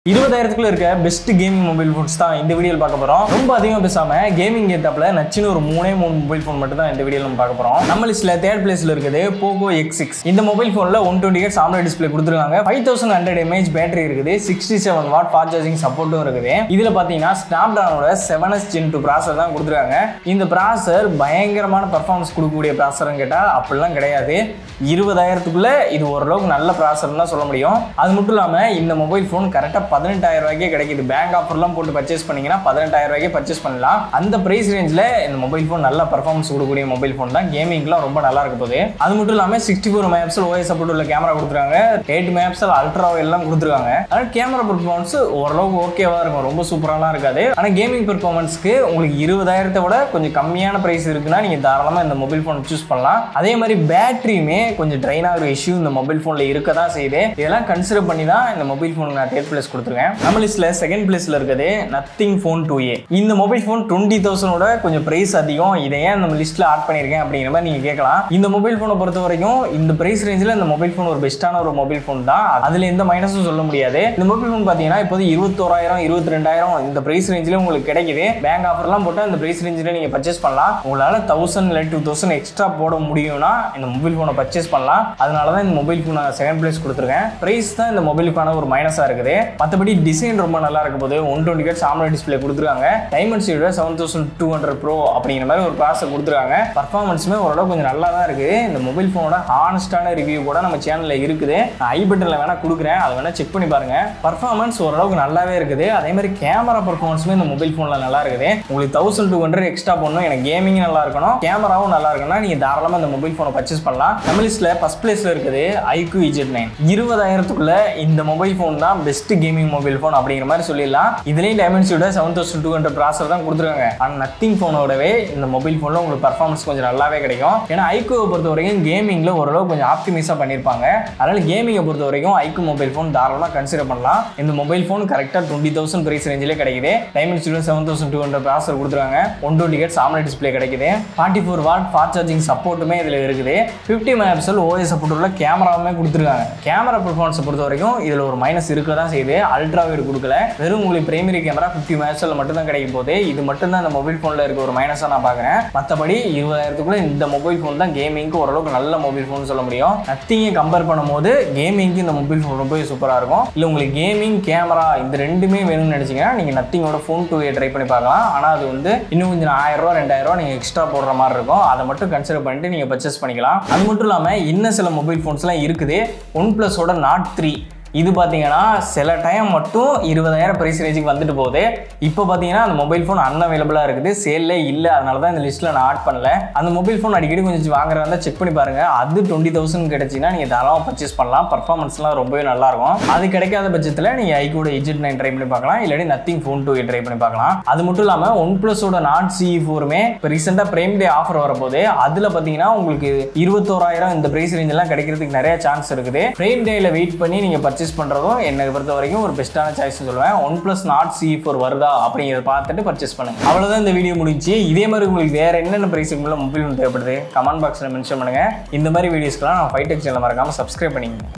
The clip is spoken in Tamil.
இருபதாயிரத்துக்குள்ள இருக்க பெஸ்ட் கேமிங் மொபைல் ஃபோன்ஸ் தான் இந்த வீடியோவில் பார்க்க போறோம் ரொம்ப அதிகமாக பேசாம கேமிங் ஏத்தாப்புல நச்சுன்னு ஒரு மூணே மூணு மொபைல் ஃபோன் மட்டும் தான் இந்த வீடியோவில் நம்ம பார்க்க போறோம் நம்ம லிஸ்ட்ல தேர்ட் பிளேஸ்ல இருக்குது போகோ எக்ஸ் சிக்ஸ் இந்த மொபைல் ஃபோன்ல one twenty hertz AMOLED display கொடுத்துருக்காங்க five thousand hundred mAh battery இருக்குது sixty seven watt fast charging சப்போர்ட்டும் இருக்குது இதுல பாத்தீங்கன்னா ஸ்னாப்டிராகனோட seven S gen two processor தான் கொடுத்துருக்காங்க இந்த ப்ராசர் பயங்கரமான பர்ஃபார்மன்ஸ் கொடுக்கக்கூடிய ப்ராசர்னு கேட்டா அப்படிலாம் கிடையாது இருபதாயிரத்துக்குள்ள இது ஓரளவுக்கு நல்ல ப்ராசர் தான் சொல்ல முடியும் அது மட்டும் இல்லாம இந்த மொபைல் ஃபோன் கரெக்டாக பதினெட்டாயிரம் ரூபாய்க்கே கிடைக்குது பேங்க் ஆஃபர்லாம் போட்டு பர்ச்சேஸ் பண்ணீங்கன்னா பதினெட்டாயிரம் ரூபாய்க்கே பர்ச்சேஸ் பண்ணலாம் அந்த பிரைஸ் ரேஞ்சில் இந்த மொபைல் ஃபோன் நல்ல பர்ஃபார்மன்ஸ் கொடுக்கக்கூடிய மொபைல் ஃபோன் தான் கேமிங்லாம் ரொம்ப நல்லா இருக்க போகுது அது மட்டும் இல்லாமல் sixty four megapixel OIS support உள்ள கேமரா கொடுத்துருக்காங்க எயிட் மெகாபிக்சல் அல்ட்ரா எல்லாம் கொடுத்துருக்காங்க ஆனால் கேமரா பெர்ஃபார்மன்ஸ் ஓரளவுக்கு ஓகேவா இருக்கும் ரொம்ப சூப்பராலாம் இருக்காது ஆனால் கேமிங் பெர்ஃபார்மன்ஸ்க்கு உங்களுக்கு இருபதாயிரத்தை விட கொஞ்சம் கம்மியான பிரைஸ் இருக்குன்னா நீங்கள் தாராளமாக இந்த மொபைல் ஃபோன் சூஸ் பண்ணலாம் அதே மாதிரி பேட்டரியுமே கொஞ்சம் ட்ரைன் ஆகிற இஷ்யூ இந்த மொபைல் ஃபோனில் இருக்க தான் செய்யுது இதெல்லாம் கன்சிடர் பண்ணி தான் இந்த மொபைல் ஃபோனுக்கு நான் தேர்ட் பிளேஸ் கொடுத்துருக்கேன் நம்ம லிஸ்ட்ல செகண்ட் பிளேஸ்ல இருக்குது நத்திங் ஃபோன் டூ ஏ இந்த மொபைல் ஃபோன் டுவெண்ட்டி தௌசண்டோட கொஞ்சம் பிரைஸ் அதிகம் இதை ஏன் நம்ம லிஸ்ட்ல ஆட் பண்ணியிருக்கேன் அப்படிங்கிற மாதிரி நீங்க கேட்கலாம் இந்த மொபைல் ஃபோனை பொறுத்த வரைக்கும் இந்த பிரைஸ் ரேஞ்சில் இந்த மொபைல் ஃபோன் ஒரு பெஸ்ட்டான ஒரு மொபைல் ஃபோன் தான் அதுல எந்த மைனஸும் சொல்ல முடியாது இந்த மொபைல் ஃபோன் பார்த்தீங்கன்னா இப்போது இருபத்தோராயிரம் இருபத்தி ரெண்டாயிரம் இந்த பிரைஸ் ரேஞ்சில் உங்களுக்கு கிடைக்குது பேங்க் ஆஃபர்லாம் போட்டு அந்த பிரைஸ் ரேஞ்சில் நீங்க பர்ச்சேஸ் பண்ணலாம் உங்களால தௌசண்ட் இல்லை டூ தௌசண்ட் எக்ஸ்ட்ரா போட முடியும்னா இந்த மொபைல் ஃபோனை பர்ச்சேஸ் பண்ணலாம் அதனால தான் இந்த மொபைல் ஃபோன் நான் செகண்ட் பிளேஸ் கொடுத்துருக்கேன் பிரைஸ் தான் இந்த மொபைலுக்கான ஒரு மைனஸாக இருக்குது மற்றபடி டிசைன் ரொம்ப நல்லா இருக்க போது one twenty hertz AMOLED display கொடுத்துருக்காங்க டைமண்ட் சீடோட seven thousand two hundred pro அப்படிங்கிற மாதிரி ஒரு ப்ராசர் கொடுத்துருக்காங்க பர்ஃபார்மன்ஸுமே ஓரளவு கொஞ்சம் நல்லா தான் இருக்குது இந்த மொபைல் ஃபோனோட ஹானஸ்டான ரிவ்யூ கூட நம்ம சேனலில் இருக்குது நான் ஐ பட்டனில் வேணால் கொடுக்குறேன் அதை வேணால் செக் பண்ணி பாருங்க பர்ஃபார்மன்ஸ் ஓரளவுக்கு நல்லாவே இருக்குது அதே மாதிரி கேமரா பர்ஃபார்மன்ஸுமே இந்த மொபைல் ஃபோனில் நல்லா இருக்குது உங்களுக்கு தௌசண்ட் டூ ஹண்ட்ரட் எக்ஸ்ட்ரா பண்ணணும் எனக்கு கேமிங் நல்லா இருக்கணும் கேமராவும் நல்லா இருக்கணும்னா நீங்கள் தாராளமாக இந்த மொபைல் ஃபோனை பர்ச்சேஸ் பண்ணலாம் நம்ம லிஸ்ட்டில் ஃபஸ்ட் பிளேஸில் இருக்குது ஐக்யூ இஜெட் நைன் இருபதாயிரத்துக்குள்ள இந்த மொபைல் ஃபோன் தான் பெஸ்ட் கேமிங் மொபைல் ஃபோன் அப்படிங்கிற மாதிரி சொல்லிடலாம் இதுலேயும் டைமென்சியோட seven thousand two hundred processor தான் கொடுத்துருக்காங்க ஆனால் நத்திங் ஃபோனோடவே இந்த மொபைல் ஃபோனில் உங்களுக்கு பர்ஃபார்மன்ஸ் கொஞ்சம் நல்லாவே கிடைக்கும் ஏன்னா ஐக்யூவை பொறுத்த வரைக்கும் கேமிங்கில் ஓரளவு கொஞ்சம் ஆப்டிமைஸாக பண்ணியிருப்பாங்க அதனால் கேமிங்கை பொறுத்த வரைக்கும் ஐக்யூ மொபைல் ஃபோன் தாராளமாக கன்சிடர் பண்ணலாம் இந்த மொபைல் ஃபோன் கரெக்டாக டுவெண்ட்டி தௌசண்ட் பிரைஸ் ரேஞ்சிலே கிடைக்குது டைமென்சியோட seven thousand two hundred processor கொடுத்துருக்காங்க one twenty hertz AMOLED display கிடைக்குது forty four watt fast charging சப்போர்ட்டுமே இதில் இருக்குது ஃபிஃப்டி மெகாபிக்சல் ஓஎஸ் சப்போர்ட் உள்ள கேமராவுமே கொடுத்துருக்காங்க கேமரா பெர்ஃபார்மன்ஸை பொறுத்த வரைக்கும் இதில் ஒரு மைனஸ் இருக்க தான் செய்யுது அல்ட்ரா வைடு கொடுக்கல வெறும் உங்களுக்கு பிரைமரி கேமரா ஃபிஃப்டி மெகாபிக்சல் மட்டும் தான் கிடைக்கும் போது இது மட்டும் தான் இந்த மொபைல் ஃபோனில் இருக்க ஒரு மைனஸாக நான் பார்க்குறேன் மற்றபடி இருபதாயிரத்துக்குள்ள இந்த மொபைல் ஃபோன் தான் கேமிங்க்கு ஓரளவுக்கு நல்ல மொபைல் ஃபோன் சொல்ல முடியும் நத்திங்கை கம்பேர் பண்ணும்போது கேமிங்க்கு இந்த மொபைல் ஃபோன் ரொம்ப சூப்பராக இருக்கும் இல்லை உங்களுக்கு கேமிங் கேமரா இந்த ரெண்டுமே வேணும்னு நினச்சிங்கன்னா நீங்கள் நத்திங்கோட ஃபோன் டூ ட்ரை பண்ணி பார்க்கலாம் ஆனால் அது வந்து இன்னும் கொஞ்சம் ஆயிரம் ரூபா ரெண்டாயிரம் ரூபா நீங்கள் எக்ஸ்ட்ரா போடுற மாதிரி இருக்கும் அதை மட்டும் கன்சிடர் பண்ணிட்டு நீங்கள் பர்ச்சேஸ் பண்ணிக்கலாம் அது மட்டும் இல்லாமல் இன்னும் சில மொபைல் ஃபோன்ஸ்லாம் இருக்குது ஒன் ப்ளஸோட நாட் த்ரீ இது பார்த்தீங்கன்னா சில டைம் மட்டும் இருபதாயிரம் ப்ரைஸ் ரேஞ்சுக்கு வந்துட்டு போகுது இப்போ பார்த்தீங்கன்னா அந்த மொபைல் ஃபோன் அன்அவைலபிளாக இருக்குது சேல்லே இல்லை அதனால தான் இந்த லிஸ்ட்டில் நான் ஆட் பண்ணல அந்த மொபைல் ஃபோன் அடிக்கடி கொஞ்சம் வாங்குறதா இருந்தால் செக் பண்ணி பாருங்க அது டுவெண்ட்டி தௌசண்ட் கிடைச்சின்னா நீங்கள் தாராளமாக பர்ச்சேஸ் பண்ணலாம் பர்ஃபார்மன்ஸ்லாம் ரொம்பவே நல்லாயிருக்கும் அது கிடைக்காத பட்சத்தில் நீங்கள் ஐக்கூட இஜெட் நைன் ட்ரை பண்ணி பார்க்கலாம் இல்லாட்டி நத்திங் ஃபோன் டூ ட்ரை பண்ணி பார்க்கலாம் அது மட்டும் இல்லாமல் ஒன் ப்ளஸோட நாட் சி ஃபோருமே இப்போ ரீசெண்டாக பிரைம் டே ஆஃபர் வரப்போது அதில் பார்த்தீங்கன்னா உங்களுக்கு இருபத்தோராயிரம் இந்த ப்ரைஸ் ரேஞ்செல்லாம் கிடைக்கிறதுக்கு நிறைய சான்ஸ் இருக்குது பிரைம் டேயில் வெயிட் பண்ணி நீங்கள் பர்ச்சேஸ் பண்ணுறதும் என்னை பொறுத்த வரைக்கும் ஒரு பெஸ்ட்டான சாய்ஸ் சொல்லுவேன் one plus Nord CE four வருதா அப்படிங்கிறத பார்த்துட்டு பர்ச்சேஸ் பண்ணுங்க அவ்வளோதான் இந்த வீடியோ முடிஞ்சு இதே மாதிரி உங்களுக்கு வேற என்னென்ன ப்ரைஸுக்கு உள்ள மொபைல் ஃபோன் தேவைப்படுது கமெண்ட் பாக்ஸில் மென்ஷன் பண்ணுங்க இந்த மாதிரி வீடியோஸ்க்கெல்லாம் நான் ஃபைவ் டெக் சேனல் மறக்காமல் சப்ஸ்கிரைப் பண்ணிக்கங்க